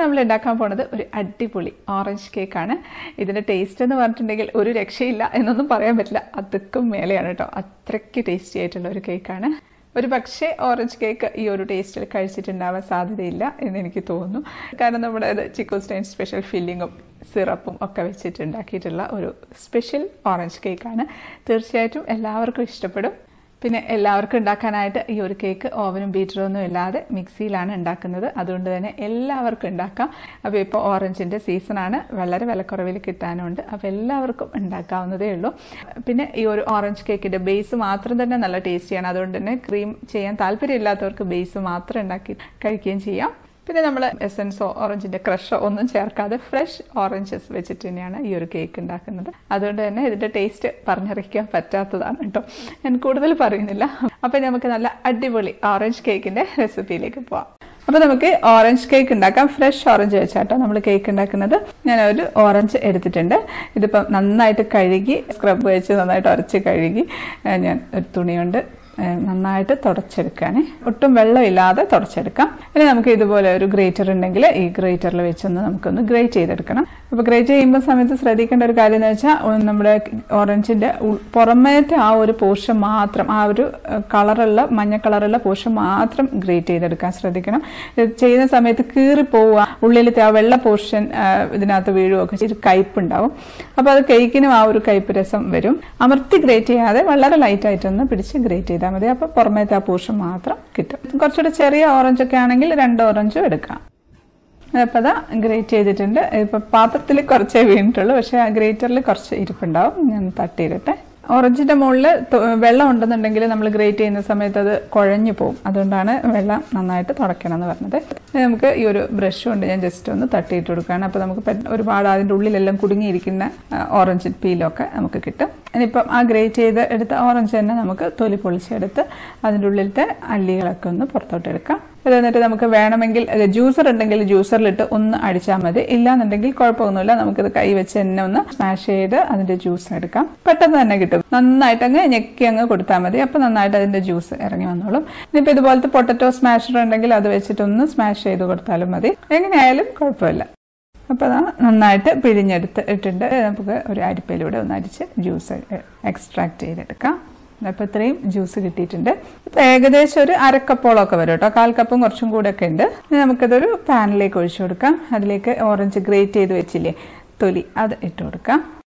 നമ്മൾ ഉണ്ടാക്കാൻ പോണത് ഒരു അടിപൊളി ഓറഞ്ച് കേക്കാണ് ഇതിൻ്റെ ടേസ്റ്റ് എന്ന് പറഞ്ഞിട്ടുണ്ടെങ്കിൽ ഒരു രക്ഷയില്ല എന്നൊന്നും പറയാൻ പറ്റില്ല അതൊക്കെ മേലെയാണ് കേട്ടോ അത്രയ്ക്ക് ടേസ്റ്റി ആയിട്ടുള്ള ഒരു കേക്കാണ് ഒരു പക്ഷേ ഓറഞ്ച് കേക്ക് ഈ ഒരു ടേസ്റ്റിൽ കഴിച്ചിട്ടുണ്ടാവാൻ സാധ്യതയില്ല എന്ന് എനിക്ക് തോന്നുന്നു കാരണം നമ്മുടെ അത് ചിക്കോ സ്റ്റൈൻ സ്പെഷ്യൽ ഫില്ലിങ്ങും സിറപ്പും ഒക്കെ വെച്ചിട്ട് ഉണ്ടാക്കിയിട്ടുള്ള ഒരു സ്പെഷ്യൽ ഓറഞ്ച് കേക്കാണ് തീർച്ചയായിട്ടും എല്ലാവർക്കും ഇഷ്ടപ്പെടും പിന്നെ എല്ലാവർക്കും ഉണ്ടാക്കാനായിട്ട് ഈ ഒരു കേക്ക് ഓവനും ബീറ്ററും ഒന്നും ഇല്ലാതെ മിക്സിയിലാണ് ഉണ്ടാക്കുന്നത് അതുകൊണ്ട് തന്നെ എല്ലാവർക്കും ഉണ്ടാക്കാം അപ്പോൾ ഇപ്പോൾ ഓറഞ്ചിൻ്റെ സീസണാണ് വളരെ വിലക്കുറവിൽ കിട്ടാനുണ്ട് അപ്പോൾ എല്ലാവർക്കും ഉണ്ടാക്കാവുന്നതേ ഉള്ളൂ പിന്നെ ഈ ഒരു ഓറഞ്ച് കേക്കിൻ്റെ ബേസ് മാത്രം തന്നെ നല്ല ടേസ്റ്റിയാണ് അതുകൊണ്ട് തന്നെ ക്രീം ചെയ്യാൻ താല്പര്യമില്ലാത്തവർക്ക് ബേസ് മാത്രം ഉണ്ടാക്കി കഴിക്കുകയും ചെയ്യാം പിന്നെ നമ്മൾ എസൻസോ ഓറഞ്ചിൻ്റെ ക്രഷോ ഒന്നും ചേർക്കാതെ ഫ്രഷ് ഓറഞ്ചസ് വെച്ചിട്ട് തന്നെയാണ് ഈ ഒരു കേക്ക് ഉണ്ടാക്കുന്നത് അതുകൊണ്ട് തന്നെ ഇതിൻ്റെ ടേസ്റ്റ് പറഞ്ഞറിയിക്കാൻ പറ്റാത്തതാണ് കേട്ടോ ഞാൻ കൂടുതൽ പറയുന്നില്ല അപ്പോൾ നമുക്ക് നല്ല അടിപൊളി ഓറഞ്ച് കേക്കിൻ്റെ റെസിപ്പിയിലേക്ക് പോവാം അപ്പോൾ നമുക്ക് ഓറഞ്ച് കേക്ക് ഉണ്ടാക്കാം ഫ്രഷ് ഓറഞ്ച് വെച്ചാട്ടോ നമ്മൾ കേക്ക് ഉണ്ടാക്കുന്നത് ഞാൻ ഒരു ഓറഞ്ച് എടുത്തിട്ടുണ്ട് ഇതിപ്പം നന്നായിട്ട് കഴുകി സ്ക്രബ് വെച്ച് നന്നായിട്ട് ഉരച്ച് കഴുകി ഏഹ് ഞാൻ ഒരു തുണി കൊണ്ട് ഏഹ് നന്നായിട്ട് തുടച്ചെടുക്കുകയാണ് ഒട്ടും വെള്ളമില്ലാതെ തുടച്ചെടുക്കാം ഇനി നമുക്ക് ഇതുപോലെ ഒരു ഗ്രേറ്റർ ഉണ്ടെങ്കിൽ ഈ ഗ്രേറ്ററിൽ വെച്ചൊന്ന് നമുക്കൊന്ന് ഗ്രേറ്റ് ചെയ്തെടുക്കണം അപ്പോൾ ഗ്രേറ്റ് ചെയ്യുമ്പോൾ സമയത്ത് ശ്രദ്ധിക്കേണ്ട ഒരു കാര്യം എന്ന് വെച്ചാൽ ഉം, നമ്മുടെ ഓറഞ്ചിൻ്റെ പുറമേത്തെ ആ ഒരു പോർഷൻ മാത്രം ആ ഒരു കളറുള്ള മഞ്ഞ കളറുള്ള പോർഷൻ മാത്രം ഗ്രേറ്റ് ചെയ്തെടുക്കാൻ ശ്രദ്ധിക്കണം ഇത് ചെയ്യുന്ന സമയത്ത് കീറി പോവുക ഉള്ളിലത്തെ ആ വെള്ള പോർഷൻ ഇതിനകത്ത് വീഴുകയൊക്കെ ചെയ്ത് കയ്പുണ്ടാവും അപ്പോൾ അത് കേക്കിനും ആ ഒരു കയ്പ് രസം വരും അമർത്തി ഗ്രേറ്റ് ചെയ്യാതെ വളരെ ലൈറ്റായിട്ടൊന്ന് പിടിച്ച് ഗ്രേറ്റ് ചെയ്താൽ മതി അപ്പോൾ പുറമേത്തെ ആ പോർഷൻ മാത്രം കിട്ടും കുറച്ചുകൂടെ ചെറിയ ഓറഞ്ച് ഒക്കെ ആണെങ്കിൽ രണ്ട് ഓറഞ്ചും എടുക്കാം അപ്പോൾ അതാ ഗ്രേറ്റ് ചെയ്തിട്ടുണ്ട് ഇപ്പോൾ പാത്രത്തിൽ കുറച്ചേ വീണിട്ടുള്ളൂ പക്ഷേ ആ ഗ്രേറ്ററിൽ കുറച്ച് ഇരിപ്പുണ്ടാവും ഞാൻ തട്ടിയിടട്ടെ ഓറഞ്ചിൻ്റെ മുകളിൽ വെള്ളം ഉണ്ടെന്നുണ്ടെങ്കിൽ നമ്മൾ ഗ്രേറ്റ് ചെയ്യുന്ന സമയത്ത് അത് കുഴഞ്ഞു പോകും അതുകൊണ്ടാണ് വെള്ളം നന്നായിട്ട് തുടയ്ക്കണം എന്ന് പറഞ്ഞത് ഇനി നമുക്ക് ഈ ഒരു ബ്രഷ് കൊണ്ട് ഞാൻ ജസ്റ്റ് ഒന്ന് തട്ടിയിട്ട് കൊടുക്കുകയാണ് അപ്പോൾ നമുക്ക് പെട്ടെന്ന് ഒരുപാട് അതിൻ്റെ ഉള്ളിലെല്ലാം കുടുങ്ങിയിരിക്കുന്ന ആ, ഓറഞ്ച് പീലൊക്കെ നമുക്ക് കിട്ടും ഇനിയിപ്പം ആ ഗ്രേറ്റ് ചെയ്ത് എടുത്ത ഓറഞ്ച് തന്നെ നമുക്ക് തൊലി പൊളിച്ചെടുത്ത് അതിൻ്റെ ഉള്ളിലത്തെ അള്ളികളൊക്കെ ഒന്ന് പുറത്തോട്ട് എടുക്കാം അത് എന്നിട്ട് നമുക്ക് വേണമെങ്കിൽ ജ്യൂസർ ഉണ്ടെങ്കിൽ ജ്യൂസറിലിട്ട് ഒന്ന് അടിച്ചാൽ മതി ഇല്ലാന്നുണ്ടെങ്കിൽ കുഴപ്പമൊന്നുമില്ല നമുക്കിത് കൈ വെച്ച് തന്നെ ഒന്ന് സ്മാഷ് ചെയ്ത് അതിന്റെ ജ്യൂസ് എടുക്കാം പെട്ടെന്ന് തന്നെ കിട്ടും നന്നായിട്ട് അങ്ങ് ഞെക്കി അങ്ങ് കൊടുത്താൽ മതി അപ്പോൾ നന്നായിട്ട് അതിന്റെ ജ്യൂസ് ഇറങ്ങി വന്നോളും ഇനിയിപ്പോൾ ഇതുപോലത്തെ പൊട്ടറ്റോ സ്മാഷർ ഉണ്ടെങ്കിൽ അത് വെച്ചിട്ടൊന്ന് സ്മാഷ് ചെയ്ത് കൊടുത്താലും മതി എങ്ങനെയായാലും കുഴപ്പമില്ല അപ്പോൾ അതാ നന്നായിട്ട് പിഴിഞ്ഞെടുത്ത് ഇട്ടിട്ട് നമുക്ക് ഒരു അരിപ്പയിലൂടെ ഒന്ന് അരിച്ച് ജ്യൂസ് എക്സ്ട്രാക്ട് ചെയ്തെടുക്കാം അപ്പോൾ ഇത്രയും ജ്യൂസ് കിട്ടിയിട്ടുണ്ട് ഇപ്പം ഏകദേശം ഒരു അരക്കപ്പോളമൊക്കെ വരും കേട്ടോ കാൽ കപ്പും കുറച്ചും കൂടെ ഒക്കെ ഉണ്ട് ഇനി നമുക്കതൊരു പാനിലേക്ക് ഒഴിച്ചു കൊടുക്കാം അതിലേക്ക് ഓറഞ്ച് ഗ്രേറ്റ് ചെയ്ത് വെച്ചില്ലേ തൊലി അത് ഇട്ട് കൊടുക്കാം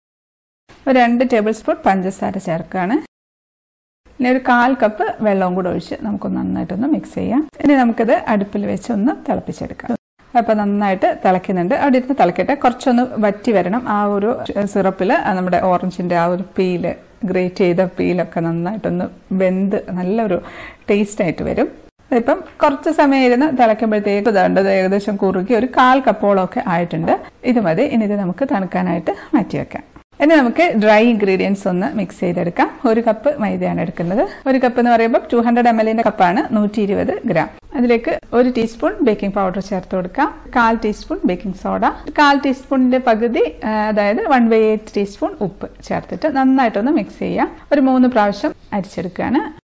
ഒരു രണ്ട് ടേബിൾ സ്പൂൺ പഞ്ചസാര ചേർക്കുകയാണ് ഇനി ഒരു കാൽ കപ്പ് വെള്ളവും കൂടെ ഒഴിച്ച് നമുക്ക് നന്നായിട്ടൊന്ന് മിക്സ് ചെയ്യാം ഇനി നമുക്കത് അടുപ്പിൽ വെച്ച് ഒന്ന് തിളപ്പിച്ചെടുക്കാം അപ്പോൾ നന്നായിട്ട് തിളയ്ക്കുന്നുണ്ട് അവിടെ ഇരുന്ന് തിളക്കട്ടെ കുറച്ചൊന്ന് വറ്റി വരണം ആ ഒരു സിറപ്പിൽ നമ്മുടെ ഓറഞ്ചിൻ്റെ ആ ഒരു പീല് ഗ്രേറ്റ് ചെയ്ത പീലൊക്കെ നന്നായിട്ടൊന്ന് വെന്ത് നല്ലൊരു ടേസ്റ്റായിട്ട് വരും ഇപ്പം കുറച്ച് സമയം ഇരുന്ന് തിളയ്ക്കുമ്പോഴത്തേക്ക് ഇതുണ്ട് ഏകദേശം കുറുകി ഒരു കാൽ കപ്പോളമൊക്കെ ആയിട്ടുണ്ട് ഇത് മതി ഇനി ഇത് നമുക്ക് തണുക്കാനായിട്ട് മാറ്റി വെക്കാം ഇനി നമുക്ക് ഡ്രൈ ഇൻഗ്രീഡിയൻസ് ഒന്ന് മിക്സ് ചെയ്തെടുക്കാം ഒരു കപ്പ് മൈദയാണ് എടുക്കുന്നത് ഒരു കപ്പ് എന്ന് പറയുമ്പോൾ ടു ഹൺഡ്രഡ് എം എല്ലിന്റെ കപ്പാണ് നൂറ്റി ഇരുപത് ഗ്രാം അതിലേക്ക് ഒരു ടീസ്പൂൺ ബേക്കിംഗ് പൗഡർ ചേർത്ത് കൊടുക്കാം കാൽ ടീസ്പൂൺ ബേക്കിംഗ് സോഡ കാൽ ടീസ്പൂണിന്റെ പകുതി ആ, അതായത് വൺ ബൈ എയ്റ്റ് ടീസ്പൂൺ ഉപ്പ് ചേർത്തിട്ട് നന്നായിട്ടൊന്ന് മിക്സ് ചെയ്യാം ഒരു മൂന്ന് പ്രാവശ്യം അരിച്ചെടുക്കുകയാണ്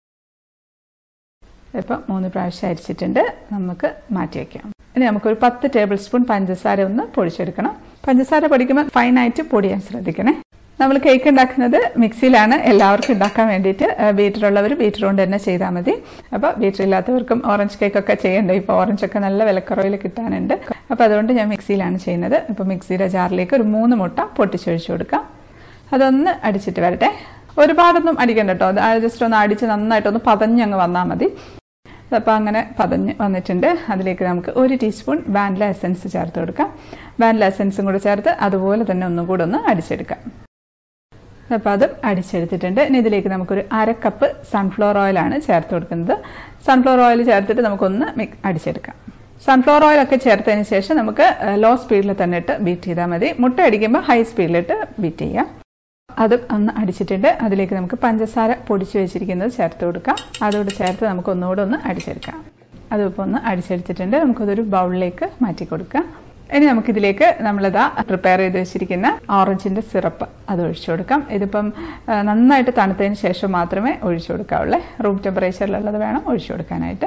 ഇപ്പം മൂന്ന് പ്രാവശ്യം അരിച്ചിട്ടുണ്ട് നമുക്ക് മാറ്റി വയ്ക്കാം ഇനി നമുക്കൊരു പത്ത് ടേബിൾ സ്പൂൺ പഞ്ചസാര ഒന്ന് പൊടിച്ചെടുക്കണം പഞ്ചസാര പൊടിക്കുമ്പോൾ ഫൈനായിട്ട് പൊടിയാൻ ശ്രദ്ധിക്കണേ നമ്മൾ കേക്ക് ഉണ്ടാക്കുന്നത് മിക്സിയിലാണ് എല്ലാവർക്കും ഉണ്ടാക്കാൻ വേണ്ടിയിട്ട് ബീറ്റർ ഉള്ളവർ ബീറ്റർ കൊണ്ട് തന്നെ ചെയ്താൽ മതി അപ്പോൾ ബീറ്റർ ഇല്ലാത്തവർക്കും ഓറഞ്ച് കേക്കൊക്കെ ചെയ്യണ്ടേ ഇപ്പോൾ ഓറഞ്ചൊക്കെ നല്ല വിലക്കുറവിൽ കിട്ടാനുണ്ട് അപ്പോൾ അതുകൊണ്ട് ഞാൻ മിക്സിയിലാണ് ചെയ്യുന്നത് ഇപ്പോൾ മിക്സിയുടെ ജാറിലേക്ക് ഒരു മൂന്ന് മുട്ട പൊട്ടിച്ചൊഴിച്ചു കൊടുക്കാം അതൊന്ന് അടിച്ചിട്ട് വരട്ടെ ഒരുപാടൊന്നും അടിക്കണ്ട കേട്ടോ അത് ജസ്റ്റ് ഒന്ന് അടിച്ച് നന്നായിട്ടൊന്ന് പതഞ്ഞങ്ങ് വന്നാൽ മതി അപ്പോൾ അങ്ങനെ പതഞ്ഞ് വന്നിട്ടുണ്ട് അതിലേക്ക് നമുക്ക് ഒരു ടീസ്പൂൺ വാനില എസൻസ് ചേർത്ത് കൊടുക്കാം വാനില എസൻസും കൂടെ ചേർത്ത് അതുപോലെ തന്നെ ഒന്നും കൂടെ ഒന്ന് അടിച്ചെടുക്കാം അപ്പോൾ അതും അടിച്ചെടുത്തിട്ടുണ്ട് ഇനി ഇതിലേക്ക് നമുക്കൊരു അര കപ്പ് സൺഫ്ലവർ ഓയിലാണ് ചേർത്ത് കൊടുക്കുന്നത് സൺഫ്ലവർ ഓയിൽ ചേർത്തിട്ട് നമുക്കൊന്ന് മിക് അടിച്ചെടുക്കാം സൺഫ്ലവർ ഓയിലൊക്കെ ചേർത്തതിന് ശേഷം നമുക്ക് ലോ സ്പീഡിൽ തന്നെ ഇട്ട് ബീറ്റ് ചെയ്താൽ മതി മുട്ട അടിക്കുമ്പോൾ ഹൈ സ്പീഡിലിട്ട് ബീറ്റ് ചെയ്യാം അതും ഒന്ന് അടിച്ചിട്ടുണ്ട് അതിലേക്ക് നമുക്ക് പഞ്ചസാര പൊടിച്ചു വെച്ചിരിക്കുന്നത് ചേർത്ത് കൊടുക്കാം അതോട് ചേർത്ത് നമുക്ക് ഒന്നുകൂടെ ഒന്ന് അടിച്ചെടുക്കാം അതും ഇപ്പോൾ ഒന്ന് അടിച്ചെടുത്തിട്ടുണ്ട് നമുക്കതൊരു ബൗളിലേക്ക് മാറ്റി കൊടുക്കാം ഇനി നമുക്കിതിലേക്ക് നമ്മളിതാ പ്രിപ്പയർ ചെയ്ത് വെച്ചിരിക്കുന്ന ഓറഞ്ചിൻ്റെ സിറപ്പ് അത് ഒഴിച്ചു കൊടുക്കാം ഇതിപ്പം ആ, നന്നായിട്ട് തണുത്തതിന് ശേഷം മാത്രമേ ഒഴിച്ചു കൊടുക്കാവുള്ളേ റൂം ടെമ്പറേച്ചറിലുള്ളത് വേണം ഒഴിച്ചു കൊടുക്കാനായിട്ട്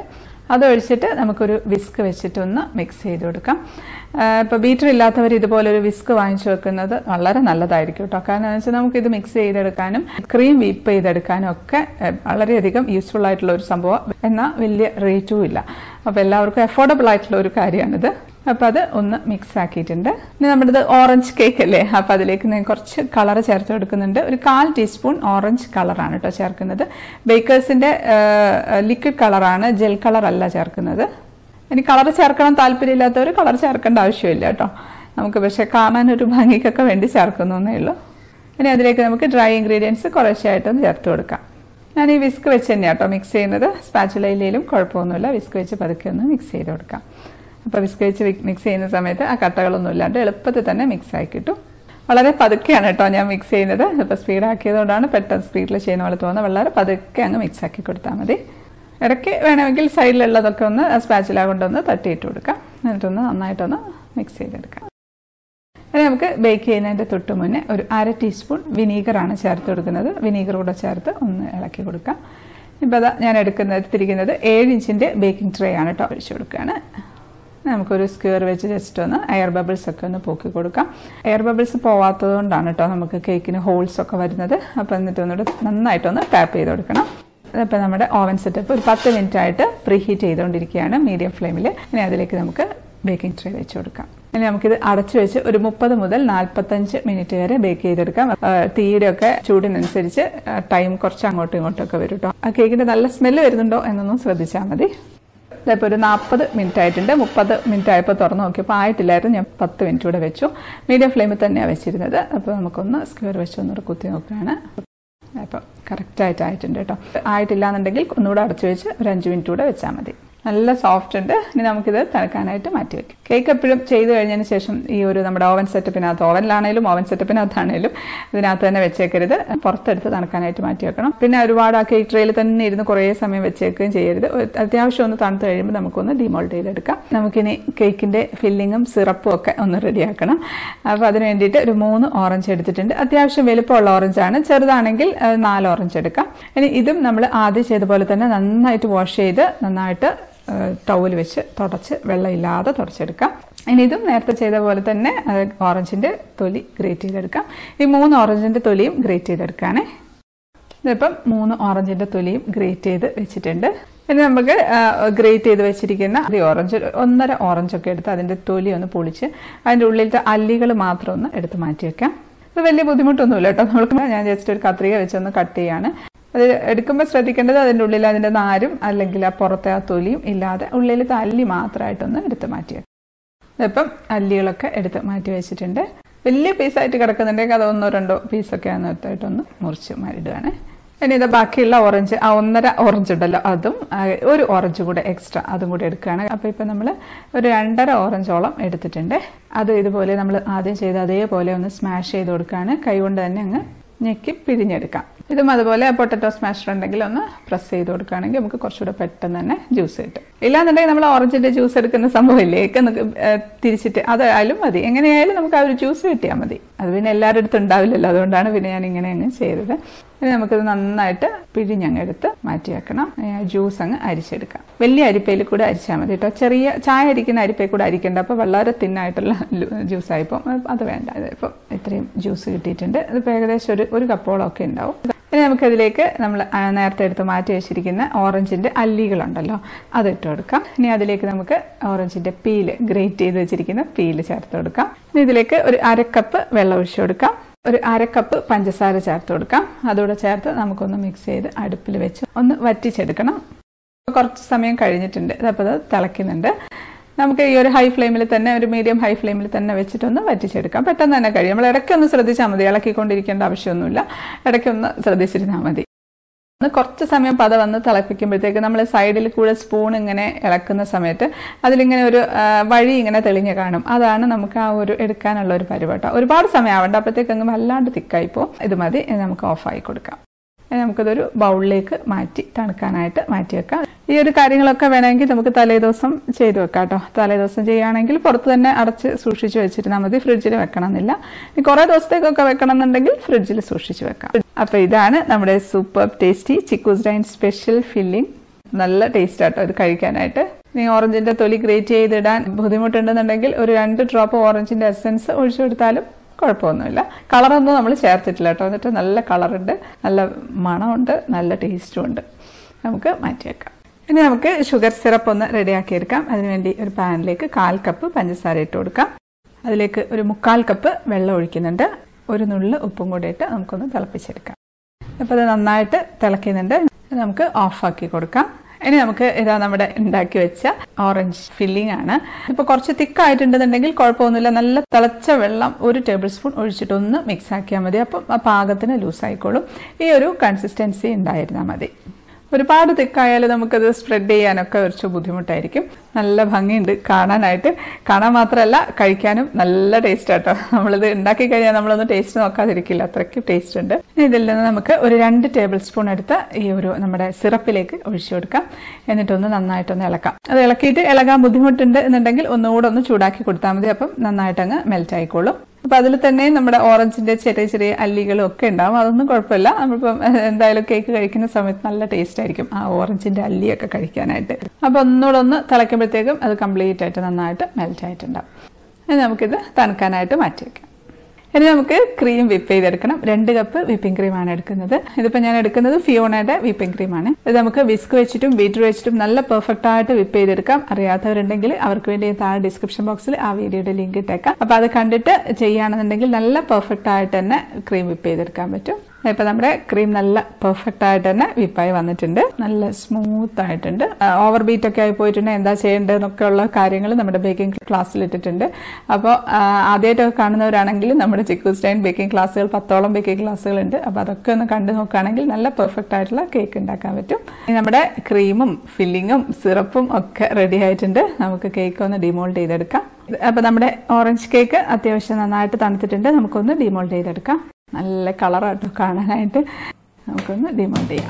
അതൊഴിച്ചിട്ട് നമുക്കൊരു വിസ്ക് വെച്ചിട്ടൊന്ന് മിക്സ് ചെയ്ത് കൊടുക്കാം ഇപ്പോൾ ബീറ്റർ ഇല്ലാത്തവർ ഇതുപോലെ ഒരു വിസ്ക് വാങ്ങിച്ചു വെക്കുന്നത് വളരെ നല്ലതായിരിക്കും കേട്ടോ കാരണം എന്ന് വെച്ചാൽ നമുക്കിത് മിക്സ് ചെയ്തെടുക്കാനും ക്രീം വീപ്പ് ചെയ്തെടുക്കാനും ഒക്കെ ഏഹ്, വളരെയധികം യൂസ്ഫുൾ ആയിട്ടുള്ള ഒരു സംഭവം എന്നാൽ വലിയ റേറ്റും ഇല്ല അപ്പോൾ എല്ലാവർക്കും അഫോർഡബിൾ ആയിട്ടുള്ള ഒരു കാര്യമാണിത് അപ്പോൾ അത് ഒന്ന് മിക്സ് ആക്കിയിട്ടുണ്ട് ഇനി നമ്മുടെ ഓറഞ്ച് കേക്ക് അല്ലേ അപ്പോൾ അതിലേക്ക് ഞാൻ കുറച്ച് കളർ ചേർത്ത് കൊടുക്കുന്നുണ്ട് ഒരു കാൽ ടീസ്പൂൺ ഓറഞ്ച് കളറാണ് കേട്ടോ ചേർക്കുന്നത് ബേക്കേഴ്സിൻ്റെ ലിക്വിഡ് കളറാണ് ജെൽ കളർ അല്ല ചേർക്കുന്നത് ഇനി കളർ ചേർക്കണം താല്പര്യമില്ലാത്തവർ കളർ ചേർക്കേണ്ട ആവശ്യമില്ല കേട്ടോ നമുക്ക് പക്ഷേ കാണാൻ ഒരു ഭംഗിക്കൊക്കെ വേണ്ടി ചേർക്കുന്നേ ഉള്ളൂ ഇനി അതിലേക്ക് നമുക്ക് ഡ്രൈ ഇൻഗ്രീഡിയൻസ് കുറേശ്ശായിട്ടൊന്ന് ചേർത്ത് കൊടുക്കാം ഞാൻ ഈ വിസ്ക് വെച്ച് തന്നെയാണ് കേട്ടോ മിക്സ് ചെയ്യുന്നത് സ്പാച്ചുലയിലും കുഴപ്പമൊന്നുമില്ല വിസ്ക് വെച്ച് പതുക്കെ ഒന്ന് മിക്സ് ചെയ്ത് കൊടുക്കാം അപ്പോൾ വിസ്ക് വെച്ച് മിക്സ് ചെയ്യുന്ന സമയത്ത് ആ കട്ടകളൊന്നും ഇല്ലാണ്ട് എളുപ്പത്തിൽ തന്നെ മിക്സ് ആയി കിട്ടും വളരെ പതുക്കെയാണ് കേട്ടോ ഞാൻ മിക്സ് ചെയ്യുന്നത് ഇപ്പോൾ സ്പീഡാക്കിയതുകൊണ്ടാണ് പെട്ടെന്ന് സ്പീഡിൽ ചെയ്യുന്ന പോലെ തോന്നുന്നത് വളരെ പതുക്കെ അങ്ങ് മിക്സ് ആക്കി കൊടുത്താൽ മതി ഇടയ്ക്ക് വേണമെങ്കിൽ സൈഡിലുള്ളതൊക്കെ ഒന്ന് സ്പാച്ചില കൊണ്ടൊന്ന് തട്ടിയിട്ട് കൊടുക്കാം എന്നിട്ടൊന്ന് നന്നായിട്ടൊന്ന് മിക്സ് ചെയ്തെടുക്കാം ഇനി നമുക്ക് ബേക്ക് ചെയ്യുന്നതിൻ്റെ തൊട്ട് മുന്നേ ഒരു അര ടീസ്പൂൺ വിനീഗറാണ് ചേർത്ത് കൊടുക്കുന്നത് വിനീഗർ കൂടെ ചേർത്ത് ഒന്ന് ഇളക്കി കൊടുക്കാം ഇപ്പോൾ അതാ ഞാൻ എടുക്കുന്നത് തിരിക്കുന്നത് ഏഴ് ഇഞ്ചിൻ്റെ ബേക്കിംഗ് ട്രേ ആണ് കേട്ടോ ഒഴിച്ചു കൊടുക്കുകയാണ് നമുക്കൊരു സ്ക്വയർ വെച്ച് ജസ്റ്റ് ഒന്ന് എയർ ബബിൾസ് ഒക്കെ ഒന്ന് പോക്കി കൊടുക്കാം എയർ ബബിൾസ് പോവാത്തത് കൊണ്ടാണ് കേട്ടോ നമുക്ക് കേക്കിന് ഹോൾസ് ഒക്കെ വരുന്നത് അപ്പോൾ എന്നിട്ട് ഒന്നുകൂടെ നന്നായിട്ടൊന്ന് ടാപ്പ് ചെയ്ത് കൊടുക്കണം അപ്പോൾ നമ്മുടെ ഓവൻ സെറ്റപ്പ് ഒരു പത്ത് മിനിറ്റ് ആയിട്ട് പ്രീ ഹീറ്റ് ചെയ്തുകൊണ്ടിരിക്കുകയാണ് മീഡിയം ഫ്ലെയിമിൽ ഇനി അതിലേക്ക് നമുക്ക് ബേക്കിംഗ് ട്രേ വെച്ച് കൊടുക്കാം ഇനി നമുക്കിത് അടച്ചു വെച്ച് ഒരു മുപ്പത് മുതൽ നാൽപ്പത്തഞ്ച് മിനിറ്റ് വരെ ബേക്ക് ചെയ്തെടുക്കാം ആ, തീയുടെ ഒക്കെ ചൂടിനനുസരിച്ച് ടൈം കുറച്ച് അങ്ങോട്ടും ഇങ്ങോട്ടും ഒക്കെ വരും കേട്ടോ ആ കേക്കിൻ്റെ നല്ല സ്മെല്ല് വരുന്നുണ്ടോ എന്നൊന്നും ശ്രദ്ധിച്ചാൽ മതി ഇതിപ്പോൾ ഒരു നാൽപ്പത് മിനിറ്റ് ആയിട്ടുണ്ട് മുപ്പത് മിനിറ്റ് ആയപ്പോൾ തുറന്ന് നോക്കിയപ്പോൾ ആയിട്ടില്ലായിരുന്നു ഞാൻ പത്ത് മിനിറ്റ് കൂടെ വെച്ചു മീഡിയം ഫ്ലെയിമിൽ തന്നെയാണ് വെച്ചിരുന്നത് അപ്പോൾ നമുക്കൊന്ന് സ്ക്വയർ വെച്ച് ഒന്നുകൂടെ കുത്തി നോക്കുകയാണ് അപ്പോൾ കറക്റ്റായിട്ട് ആയിട്ടുണ്ട് കേട്ടോ ആയിട്ടില്ല എന്നുണ്ടെങ്കിൽ ഒന്നുകൂടെ അടച്ചു വെച്ച് ഒരു അഞ്ച് മിനിറ്റ് കൂടെ വെച്ചാൽ മതി നല്ല സോഫ്റ്റ് ഉണ്ട് ഇനി നമുക്കിത് തണുക്കാനായിട്ട് മാറ്റി വെക്കാം കേക്ക് എപ്പോഴും ചെയ്ത് കഴിഞ്ഞതിന് ശേഷം ഈ ഒരു നമ്മുടെ ഓവൻ സെറ്റപ്പിനകത്ത് ഓവനിലാണേലും ഓവൻ സെറ്റപ്പിനകത്താണേലും ഇതിനകത്ത് തന്നെ വെച്ചേക്കരുത് പുറത്തെടുത്ത് തണുക്കാനായിട്ട് മാറ്റി വെക്കണം പിന്നെ ഒരുപാട് ആ കേക്ക് ട്രേയിൽ തന്നെ ഇരുന്ന് കുറേ സമയം വെച്ചേക്കുകയും ചെയ്യരുത് ഒരു അത്യാവശ്യം ഒന്ന് തണുത്ത് കഴിയുമ്പോൾ നമുക്കൊന്ന് ഡിമോൾഡ് ചെയ്തെടുക്കാം നമുക്കിനി കേക്കിൻ്റെ ഫില്ലിങ്ങും സിറപ്പും ഒക്കെ ഒന്ന് റെഡിയാക്കണം അപ്പോൾ അതിന് വേണ്ടിയിട്ട് ഒരു മൂന്ന് ഓറഞ്ച് എടുത്തിട്ടുണ്ട് അത്യാവശ്യം വലുപ്പമുള്ള ഓറഞ്ചാണ് ചെറുതാണെങ്കിൽ ആ, നാല് ഓറഞ്ച് എടുക്കാം ഇനി ഇതും നമ്മൾ ആദ്യം ചെയ്ത പോലെ തന്നെ നന്നായിട്ട് വാഷ് ചെയ്ത് നന്നായിട്ട് ടവൽ വെച്ച് തുടച്ച് വെള്ളമില്ലാതെ തുടച്ചെടുക്കാം ഇനി ഇതും നേരത്തെ ചെയ്ത പോലെ തന്നെ ഓറഞ്ചിൻ്റെ തൊലി ഗ്രേറ്റ് ചെയ്തെടുക്കാം ഈ മൂന്ന് ഓറഞ്ചിൻ്റെ തൊലിയും ഗ്രേറ്റ് ചെയ്തെടുക്കാനേ ഇതിപ്പം മൂന്ന് ഓറഞ്ചിൻ്റെ തൊലിയും ഗ്രേറ്റ് ചെയ്ത് വെച്ചിട്ടുണ്ട് ഇനി നമുക്ക് ഗ്രേറ്റ് ചെയ്ത് വെച്ചിരിക്കുന്ന ഈ ഓറഞ്ച് ഒന്നര ഓറഞ്ചൊക്കെ എടുത്ത് അതിൻ്റെ തൊലി ഒന്ന് പൊളിച്ച് അതിൻ്റെ ഉള്ളിലത്തെ അല്ലികൾ മാത്രം ഒന്ന് എടുത്ത് മാറ്റി വെക്കാം ഇത് വലിയ ബുദ്ധിമുട്ടൊന്നുമില്ല കേട്ടോ നമുക്ക് ഞാൻ ജസ്റ്റ് ഒരു കത്രിക വെച്ചൊന്ന് കട്ട് ചെയ്യാണ് അത് എടുക്കുമ്പോൾ ശ്രദ്ധിക്കേണ്ടത് അതിൻ്റെ ഉള്ളിൽ അതിൻ്റെ നാരും അല്ലെങ്കിൽ ആ പുറത്തെ ആ തൊലിയും ഇല്ലാതെ ഉള്ളിലത്തെ അല്ലി മാത്രമായിട്ടൊന്ന് എടുത്ത് മാറ്റി വെക്കാം ഇപ്പം അല്ലികളൊക്കെ എടുത്ത് മാറ്റി വെച്ചിട്ടുണ്ട് വലിയ പീസായിട്ട് കിടക്കുന്നുണ്ടെങ്കിൽ അത് ഒന്നോ രണ്ടോ പീസൊക്കെ ആയിട്ടൊന്ന് മുറിച്ച് ഇടുകയാണ് ഇനി ഇത് ബാക്കിയുള്ള ഓറഞ്ച് ആ ഒന്നര ഓറഞ്ച് ഉണ്ടല്ലോ അതും ആ, ഒരു ഓറഞ്ച് കൂടെ എക്സ്ട്രാ അതും കൂടെ എടുക്കുകയാണ് അപ്പോൾ ഇപ്പം നമ്മൾ ഒരു രണ്ടര ഓറഞ്ചോളം എടുത്തിട്ടുണ്ട് അത് ഇതുപോലെ നമ്മൾ ആദ്യം ചെയ്ത അതേപോലെ ഒന്ന് സ്മാഷ് ചെയ്ത് കൊടുക്കുകയാണ് കൈ കൊണ്ട് തന്നെ അങ്ങ് ഞെക്കി പിഴിഞ്ഞെടുക്കാം ഇതും അതുപോലെ പൊട്ടറ്റോ സ്മാഷർ ഉണ്ടെങ്കിൽ ഒന്ന് പ്രസ് ചെയ്ത് കൊടുക്കുകയാണെങ്കിൽ നമുക്ക് കുറച്ചുകൂടെ പെട്ടെന്ന് തന്നെ ജ്യൂസ് കിട്ടും ഇല്ലാന്നുണ്ടെങ്കിൽ നമ്മൾ ഓറഞ്ചിന്റെ ജ്യൂസ് എടുക്കുന്ന സംഭവമില്ലേ ഒക്കെ നമുക്ക്, ഏഹ്, തിരിച്ചിട്ട് അതായാലും മതി എങ്ങനെയായാലും നമുക്ക് ആ ഒരു ജ്യൂസ് കിട്ടിയാൽ മതി അത് പിന്നെ എല്ലാവരുടെ അടുത്തും ഉണ്ടാവില്ലല്ലോ അതുകൊണ്ടാണ് പിന്നെ ഞാൻ ഇങ്ങനെ അങ്ങ് ചെയ്തത് ഇനി നമുക്കിത് നന്നായിട്ട് പിഴിഞ്ഞങ്ങ് എടുത്ത് മാറ്റി വെക്കണം ജ്യൂസ് അങ്ങ് അരിച്ചെടുക്കാം വലിയ അരിപ്പയിൽ കൂടെ അരിച്ചാൽ മതി കേട്ടോ ചെറിയ ചായ അരിക്കുന്ന അരിപ്പയിൽ കൂടെ അരിക്കേണ്ട അപ്പോൾ വളരെ തിന്നായിട്ടുള്ള ജ്യൂസ് ആയിപ്പോൾ അത് വേണ്ട ഇതിപ്പോൾ ഇത്രയും ജ്യൂസ് കിട്ടിയിട്ടുണ്ട് ഇതിപ്പോൾ ഏകദേശം ഒരു ഒരു കപ്പോളം ഒക്കെ ഉണ്ടാവും ഇനി നമുക്കതിലേക്ക് നമ്മൾ ആ, നേരത്തെ എടുത്ത് മാറ്റി വെച്ചിരിക്കുന്ന ഓറഞ്ചിൻ്റെ അല്ലികളുണ്ടല്ലോ അത് ഇട്ട് കൊടുക്കാം ഇനി അതിലേക്ക് നമുക്ക് ഓറഞ്ചിൻ്റെ പീല് ഗ്രേറ്റ് ചെയ്ത് വെച്ചിരിക്കുന്ന പീല് ചേർത്ത് കൊടുക്കാം ഇനി ഇതിലേക്ക് ഒരു അരക്കപ്പ് വെള്ളം ഒഴിച്ചു കൊടുക്കാം ഒരു അരക്കപ്പ് പഞ്ചസാര ചേർത്ത് കൊടുക്കാം അതുകൂടെ ചേർത്ത് നമുക്കൊന്ന് മിക്സ് ചെയ്ത് അടുപ്പിൽ വെച്ച് ഒന്ന് വറ്റിച്ചെടുക്കണം കുറച്ച് സമയം കഴിഞ്ഞിട്ടുണ്ട് അപ്പോൾ അത് തിളയ്ക്കുന്നുണ്ട് നമുക്ക് ഈ ഒരു ഹൈ ഫ്ലെയിമിൽ തന്നെ ഒരു മീഡിയം ഹൈ ഫ്ലെയിമിൽ തന്നെ വെച്ചിട്ടൊന്ന് വറ്റിച്ചെടുക്കാം പെട്ടെന്ന് തന്നെ കഴിയും നമ്മൾ ഇടയ്ക്കൊന്ന് ശ്രദ്ധിച്ചാൽ മതി ഇളക്കിക്കൊണ്ടിരിക്കേണ്ട ആവശ്യമൊന്നുമില്ല ഇടയ്ക്കൊന്ന് ശ്രദ്ധിച്ചിരുന്നാൽ മതി ഒന്ന് കുറച്ച് സമയം പത വന്ന് തിളപ്പിക്കുമ്പോഴത്തേക്ക് നമ്മൾ സൈഡിൽ കൂടെ സ്പൂൺ ഇങ്ങനെ ഇളക്കുന്ന സമയത്ത് അതിലിങ്ങനെ ഒരു ആ, വഴി ഇങ്ങനെ തെളിഞ്ഞ് കാണും അതാണ് നമുക്ക് ആ ഒരു എടുക്കാനുള്ള ഒരു പരിപാടി ഒരുപാട് സമയം ആവണ്ട അപ്പോഴത്തേക്ക് അങ്ങ് വല്ലാണ്ട് തിക്കായിപ്പോൾ ഇത് മതി ഇനി നമുക്ക് ഓഫായി കൊടുക്കാം ഇനി നമുക്കിതൊരു ബൗളിലേക്ക് മാറ്റി തണുക്കാനായിട്ട് മാറ്റി വെക്കാം ഈ ഒരു കാര്യങ്ങളൊക്കെ വേണമെങ്കിൽ നമുക്ക് തലേദിവസം ചെയ്തു വെക്കാം കേട്ടോ തലേദിവസം ചെയ്യുകയാണെങ്കിൽ പുറത്ത് തന്നെ അടച്ച് സൂക്ഷിച്ച് വെച്ചിരുന്നാൽ മതി ഫ്രിഡ്ജിൽ വെക്കണം എന്നില്ല ഇനി കുറേ ദിവസത്തേക്കൊക്കെ വെക്കണം എന്നുണ്ടെങ്കിൽ ഫ്രിഡ്ജിൽ സൂക്ഷിച്ച് വെക്കാം അപ്പോൾ ഇതാണ് നമ്മുടെ super tasty Chikkus dine special filling നല്ല ടേസ്റ്റ് ആട്ടോ ഇത് കഴിക്കാനായിട്ട് നീ ഓറഞ്ചിന്റെ തൊലി ഗ്രേറ്റ് ചെയ്തിടാൻ ബുദ്ധിമുട്ടുണ്ടെന്നുണ്ടെങ്കിൽ ഒരു രണ്ട് ഡ്രോപ്പ് ഓറഞ്ചിന്റെ എസൻസ് ഒഴിച്ചു കൊടുത്താലും കുഴപ്പമൊന്നുമില്ല കളറൊന്നും നമ്മൾ ചേർത്തിട്ടില്ല കേട്ടോ എന്നിട്ട് നല്ല കളറുണ്ട് നല്ല മണമുണ്ട് നല്ല ടേസ്റ്റും ഉണ്ട് നമുക്ക് മാറ്റി വെക്കാം ഇനി നമുക്ക് ഷുഗർ സിറപ്പ് ഒന്ന് റെഡിയാക്കി എടുക്കാം അതിനുവേണ്ടി ഒരു പാനിലേക്ക് കാൽ കപ്പ് പഞ്ചസാര ഇട്ട് കൊടുക്കാം അതിലേക്ക് ഒരു മുക്കാൽ കപ്പ് വെള്ളം ഒഴിക്കുന്നുണ്ട് ഒരു നുള്ള് ഉപ്പും കൂടി ഇട്ട് നമുക്കൊന്ന് തിളപ്പിച്ചെടുക്കാം അപ്പോൾ അത് നന്നായിട്ട് തിളയ്ക്കുന്നുണ്ട് നമുക്ക് ഓഫാക്കി കൊടുക്കാം ഇനി നമുക്ക് ഇതാ നമ്മുടെ ഉണ്ടാക്കി വെച്ച ഓറഞ്ച് ഫില്ലിംഗ് ആണ് ഇപ്പോൾ കുറച്ച് തിക്കായിട്ടുണ്ടെന്നുണ്ടെങ്കിൽ കുഴപ്പമൊന്നുമില്ല നല്ല തിളച്ച വെള്ളം ഒരു ടേബിൾ സ്പൂൺ ഒഴിച്ചിട്ടൊന്ന് മിക്സ് ആക്കിയാൽ മതി അപ്പം ആ പാകത്തിന് ലൂസ് ആയിക്കോളും ഈ ഒരു കൺസിസ്റ്റൻസി ഉണ്ടായിരുന്നാൽ മതി ഒരുപാട് തിക്കായാലും നമുക്കത് സ്പ്രെഡ് ചെയ്യാനൊക്കെ കുറച്ച് ബുദ്ധിമുട്ടായിരിക്കും നല്ല ഭംഗിയുണ്ട് കാണാനായിട്ട് കാണാൻ മാത്രമല്ല കഴിക്കാനും നല്ല ടേസ്റ്റ് ആട്ടോ നമ്മളിത് ഉണ്ടാക്കി കഴിഞ്ഞാൽ നമ്മളൊന്ന് ടേസ്റ്റ് നോക്കാതിരിക്കില്ല അത്രയ്ക്ക് ടേസ്റ്റ് ഉണ്ട് ഇതിൽ നിന്ന് നമുക്ക് ഒരു രണ്ട് ടേബിൾ സ്പൂൺ എടുത്ത് ഈ ഒരു നമ്മുടെ സിറപ്പിലേക്ക് ഒഴിച്ചു കൊടുക്കാം എന്നിട്ടൊന്ന് നന്നായിട്ടൊന്ന് ഇളക്കാം അത് ഇളക്കിയിട്ട് ഇളകാൻ ബുദ്ധിമുട്ടുണ്ട് എന്നുണ്ടെങ്കിൽ ഒന്നുകൂടെ ഒന്ന് ചൂടാക്കി കൊടുത്താൽ മതി അപ്പം നന്നായിട്ടങ്ങ് മെൽറ്റ് ആയിക്കോളും അപ്പൊ അതിൽ തന്നെ നമ്മുടെ ഓറഞ്ചിന്റെ ചെറിയ ചെറിയ അല്ലികളും ഒക്കെ ഉണ്ടാവും അതൊന്നും കുഴപ്പമില്ല നമ്മളിപ്പം എന്തായാലും കേക്ക് കഴിക്കുന്ന സമയത്ത് നല്ല ടേസ്റ്റ് ആയിരിക്കും ആ ഓറഞ്ചിന്റെ അല്ലിയൊക്കെ കഴിക്കാനായിട്ട് അപ്പൊ ഒന്നുകൂടെ ഒന്ന് തിളയ്ക്കുമ്പോഴത്തേക്കും അത് കംപ്ലീറ്റ് ആയിട്ട് നന്നായിട്ട് മെൽറ്റ് ആയിട്ടുണ്ടാവും ഇനി നമുക്കിത് തണുക്കാനായിട്ട് മാറ്റി വെക്കാം ഇനി നമുക്ക് ക്രീം വിപ്പ് ചെയ്തെടുക്കണം രണ്ട് കപ്പ് വിപ്പിംഗ് ക്രീമാണ് എടുക്കുന്നത് ഇതിപ്പോൾ ഞാൻ എടുക്കുന്നത് ഫിയോണയുടെ വിപ്പിംഗ് ക്രീമാണ് ഇത് നമുക്ക് വിസ്ക് വെച്ചിട്ടും ബീറ്റർ വെച്ചിട്ടും നല്ല പെർഫെക്റ്റ് ആയിട്ട് വിപ്പ് ചെയ്തെടുക്കാം അറിയാത്തവരുണ്ടെങ്കിൽ അവർക്ക് വേണ്ടി താഴെ ഡിസ്ക്രിപ്ഷൻ ബോക്സിൽ ആ വീഡിയോയുടെ ലിങ്ക് ഇട്ടേക്കാം അപ്പോൾ അത് കണ്ടിട്ട് ചെയ്യുകയാണെന്നുണ്ടെങ്കിൽ നല്ല പെർഫെക്റ്റ് ആയിട്ട് തന്നെ ക്രീം വിപ്പ് ചെയ്തെടുക്കാൻ പറ്റും ഇപ്പൊ നമ്മുടെ ക്രീം നല്ല പെർഫെക്റ്റ് ആയിട്ട് തന്നെ വിപ്പായി വന്നിട്ടുണ്ട് നല്ല സ്മൂത്ത് ആയിട്ടുണ്ട് ഓവർ ബീറ്റ് ഒക്കെ ആയി പോയിട്ടുണ്ടെങ്കിൽ എന്താ ചെയ്യേണ്ടതെന്നൊക്കെ ഉള്ള കാര്യങ്ങൾ നമ്മുടെ ബേക്കിംഗ് ക്ലാസ്സിൽ ഇട്ടിട്ടുണ്ട് അപ്പോൾ ആദ്യമായിട്ടൊക്കെ കാണുന്നവരാണെങ്കിൽ നമ്മുടെ ചിക്കു സ്റ്റൈൻ ബേക്കിംഗ് ക്ലാസ്സുകൾ പത്തോളം ബേക്കിംഗ് ക്ലാസ്സുകൾ ഉണ്ട് അപ്പോൾ അതൊക്കെ ഒന്ന് കണ്ടു നോക്കുകയാണെങ്കിൽ നല്ല പെർഫെക്റ്റ് ആയിട്ടുള്ള കേക്ക് ഉണ്ടാക്കാൻ പറ്റും ഇനി നമ്മുടെ ക്രീമും ഫില്ലിങ്ങും സിറപ്പും ഒക്കെ റെഡി ആയിട്ടുണ്ട് നമുക്ക് കേക്ക് ഒന്ന് ഡിമോൾഡ് ചെയ്തെടുക്കാം അപ്പോൾ നമ്മുടെ ഓറഞ്ച് കേക്ക് അത്യാവശ്യം നന്നായിട്ട് തണുത്തിട്ടുണ്ട് നമുക്കൊന്ന് ഡിമോൾഡ് ചെയ്തെടുക്കാം നല്ല കളറാട്ടോ കാണാനായിട്ട് നമുക്കൊന്ന് ഡിമോൾഡ് ചെയ്യാം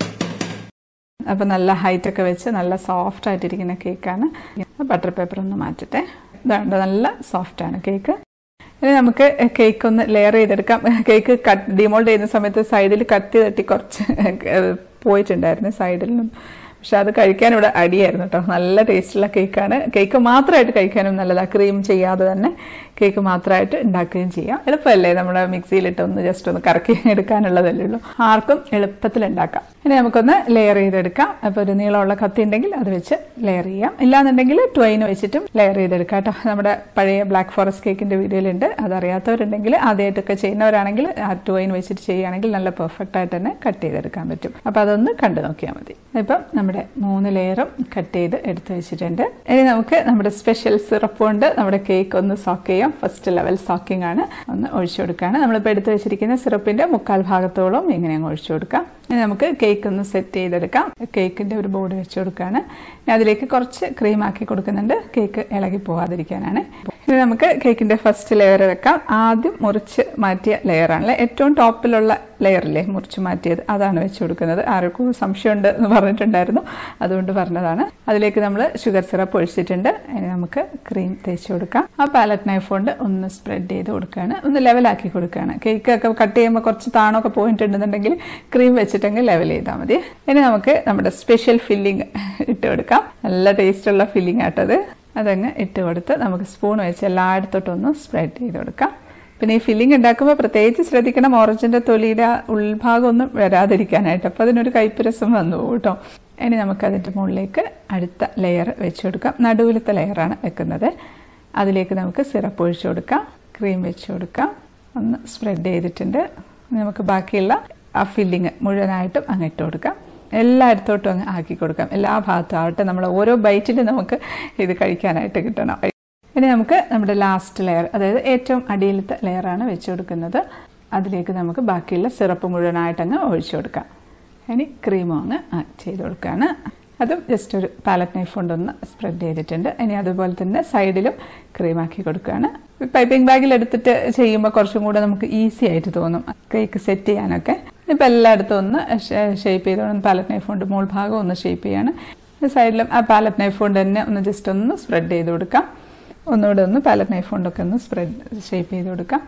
അപ്പം നല്ല ഹൈറ്റൊക്കെ വെച്ച് നല്ല സോഫ്റ്റ് ആയിട്ടിരിക്കുന്ന കേക്കാണ് ബട്ടർ പേപ്പർ ഒന്ന് മാറ്റട്ടെ ഇതാണ്ട് നല്ല സോഫ്റ്റാണ് കേക്ക് ഇനി നമുക്ക് കേക്ക് ഒന്ന് ലെയർ ചെയ്തെടുക്കാം കേക്ക് കട്ട് ഡിമോൾഡ് ചെയ്യുന്ന സമയത്ത് സൈഡിൽ കത്തി തട്ടി കുറച്ച് പോയിട്ടുണ്ടായിരുന്നു സൈഡിൽ നിന്നും പക്ഷെ അത് കഴിക്കാൻ ഇവിടെ അടിയായിരുന്നു കേട്ടോ നല്ല ടേസ്റ്റുള്ള കേക്കാണ് കേക്ക് മാത്രമായിട്ട് കഴിക്കാനും നല്ലതാണ് ക്രീം ചെയ്യാതെ തന്നെ കേക്ക് മാത്രമായിട്ട് ഉണ്ടാക്കുകയും ചെയ്യാം എളുപ്പമല്ലേ നമ്മൾ മിക്സിയിലിട്ട് ഒന്ന് ജസ്റ്റ് ഒന്ന് കറക്കി എടുക്കാനുള്ളതല്ലേ ഉള്ളൂ ആർക്കും എളുപ്പത്തിൽ ഉണ്ടാക്കാം ഇനി നമുക്കൊന്ന് ലെയർ ചെയ്തെടുക്കാം അപ്പോൾ ഒരു നീളമുള്ള കത്തി ഉണ്ടെങ്കിൽ അത് വെച്ച് ലെയർ ചെയ്യാം ഇല്ലാന്നുണ്ടെങ്കിൽ ട്വൈൻ വെച്ചിട്ടും ലെയർ ചെയ്തെടുക്കാം കേട്ടോ നമ്മുടെ പഴയ ബ്ലാക്ക് ഫോറസ്റ്റ് കേക്കിന്റെ വീഡിയോയിലുണ്ട് അതറിയാത്തവരുണ്ടെങ്കിൽ ആദ്യമായിട്ടൊക്കെ ചെയ്യുന്നവരാണെങ്കിൽ ആ ട്വൈൻ വെച്ചിട്ട് ചെയ്യുകയാണെങ്കിൽ നല്ല പെർഫെക്റ്റ് ആയിട്ട് തന്നെ കട്ട് ചെയ്തെടുക്കാൻ പറ്റും അപ്പോൾ അതൊന്ന് കണ്ടു നോക്കിയാൽ മതി ഇപ്പം നമ്മുടെ മൂന്ന് ലെയറും കട്ട് ചെയ്ത് എടുത്തു വെച്ചിട്ടുണ്ട് ഇനി നമുക്ക് നമ്മുടെ സ്പെഷ്യൽ സിറപ്പ് കൊണ്ട് നമ്മുടെ കേക്ക് ഒന്ന് സോക്ക് ചെയ്യാം ഫസ്റ്റ് ലെവൽ സോക്കിംഗ് ആണ് ഒന്ന് ഒഴിച്ചു കൊടുക്കുകയാണ് നമ്മളിപ്പോൾ എടുത്തു വെച്ചിരിക്കുന്ന സിറപ്പിന്റെ മുക്കാൽ ഭാഗത്തോളം ഇങ്ങനെ അങ്ങ് ഒഴിച്ചു കൊടുക്കാം ഇനി നമുക്ക് കേക്ക് ഒന്ന് സെറ്റ് ചെയ്തെടുക്കാം കേക്കിന്റെ ഒരു ബോർഡ് വെച്ച് കൊടുക്കുകയാണ് അതിലേക്ക് കുറച്ച് ക്രീം ആക്കി കൊടുക്കുന്നുണ്ട് കേക്ക് ഇളകി പോവാതിരിക്കാനാണ് ഇനി നമുക്ക് കേക്കിന്റെ ഫസ്റ്റ് ലെയർ വെക്കാം ആദ്യം മുറിച്ച് മാറ്റിയ ലെയറാണല്ലേ ഏറ്റവും ടോപ്പിലുള്ള ലെയറില്ലേ മുറിച്ച് മാറ്റിയത് അതാണ് വെച്ച് കൊടുക്കുന്നത് ആർക്കും സംശയമുണ്ട് എന്ന് പറഞ്ഞിട്ടുണ്ടായിരുന്നു അതുകൊണ്ട് പറഞ്ഞതാണ് അതിലേക്ക് നമ്മൾ ഷുഗർ സിറപ്പ് ഒഴിച്ചിട്ടുണ്ട് ഇനി നമുക്ക് ക്രീം തേച്ച് കൊടുക്കാം ആ പാലറ്റ് നൈഫ് കൊണ്ട് ഒന്ന് സ്പ്രെഡ് ചെയ്ത് കൊടുക്കുകയാണ് ഒന്ന് ലെവലാക്കി കൊടുക്കുകയാണ് കേക്ക് ഒക്കെ കട്ട് ചെയ്യുമ്പോൾ കുറച്ച് താണൊക്കെ പോയിട്ടുണ്ടെന്നുണ്ടെങ്കിൽ ക്രീം വെച്ചിട്ടെങ്കിൽ ലെവൽ ചെയ്താൽ മതി ഇനി നമുക്ക് നമ്മുടെ സ്പെഷ്യൽ ഫില്ലിംഗ് ഇട്ട് കൊടുക്കാം നല്ല ടേസ്റ്റുള്ള ഫില്ലിംഗ് ആട്ടത് അതങ്ങ് ഇട്ട് കൊടുത്ത് നമുക്ക് സ്പൂൺ വെച്ച് എല്ലായിടത്തോട്ടൊന്ന് സ്പ്രെഡ് ചെയ്ത് കൊടുക്കാം പിന്നെ ഈ ഫില്ലിംഗ് ഉണ്ടാക്കുമ്പോൾ പ്രത്യേകിച്ച് ശ്രദ്ധിക്കണം ഓറഞ്ചിൻ്റെ തൊലിയുടെ ഉൾഭാഗം ഒന്നും വരാതിരിക്കാനായിട്ട് അപ്പോൾ അതിനൊരു കയ്പരസം വന്നു പോകും കേട്ടോ ഇനി നമുക്ക് അതിൻ്റെ മുകളിലേക്ക് അടുത്ത ലെയർ വെച്ച് കൊടുക്കാം നടുവിലത്തെ ലെയറാണ് വെക്കുന്നത് അതിലേക്ക് നമുക്ക് സിറപ്പ് ഒഴിച്ചു കൊടുക്കാം ക്രീം വെച്ച് കൊടുക്കാം ഒന്ന് സ്പ്രെഡ് ചെയ്തിട്ടുണ്ട് നമുക്ക് ബാക്കിയുള്ള ആ ഫില്ലിങ് മുഴുവനായിട്ടും അങ്ങ് ഇട്ട് കൊടുക്കാം എല്ലായിടത്തോട്ടും അങ്ങ് ആക്കി കൊടുക്കാം എല്ലാ ഭാഗത്തും ആവട്ടെ നമ്മൾ ഓരോ ബൈറ്റിലും നമുക്ക് ഇത് കഴിക്കാനായിട്ട് കിട്ടണം ഇനി നമുക്ക് നമ്മുടെ ലാസ്റ്റ് ലെയർ അതായത് ഏറ്റവും അടിയിലത്തെ ലെയറാണ് വെച്ച് കൊടുക്കുന്നത് അതിലേക്ക് നമുക്ക് ബാക്കിയുള്ള സിറപ്പ് മുഴുവനായിട്ട് അങ്ങ് ഒഴിച്ചു കൊടുക്കാം ഇനി ക്രീമും അങ്ങ് ചെയ്ത് കൊടുക്കുകയാണ് അതും ജസ്റ്റ് ഒരു പാലറ്റ് നൈഫ് കൊണ്ടൊന്ന് സ്പ്രെഡ് ചെയ്തിട്ടുണ്ട് ഇനി അതുപോലെ തന്നെ സൈഡിലും ക്രീമാക്കി കൊടുക്കുകയാണ് പൈപ്പിംഗ് ബാഗിൽ എടുത്തിട്ട് ചെയ്യുമ്പോൾ കുറച്ചും കൂടെ നമുക്ക് ഈസി ആയിട്ട് തോന്നും കേക്ക് സെറ്റ് ചെയ്യാനൊക്കെ ഇപ്പം എല്ലായിടത്തും ഒന്ന് ഷേപ്പ് ചെയ്തോണം പാലറ്റ് നൈഫ് കൊണ്ട് മോൾ ഭാഗം ഒന്ന് ഷേപ്പ് ചെയ്യാണ് സൈഡിലും ആ പാലറ്റ് നൈഫ് കൊണ്ട് തന്നെ ഒന്ന് ജസ്റ്റ് ഒന്ന് സ്പ്രെഡ് ചെയ്ത് കൊടുക്കാം ഒന്നുകൂടെ ഒന്ന് പാലറ്റ് നൈഫ് കൊണ്ടൊക്കെ ഒന്ന് സ്പ്രെഡ് ഷേപ്പ് ചെയ്ത് കൊടുക്കാം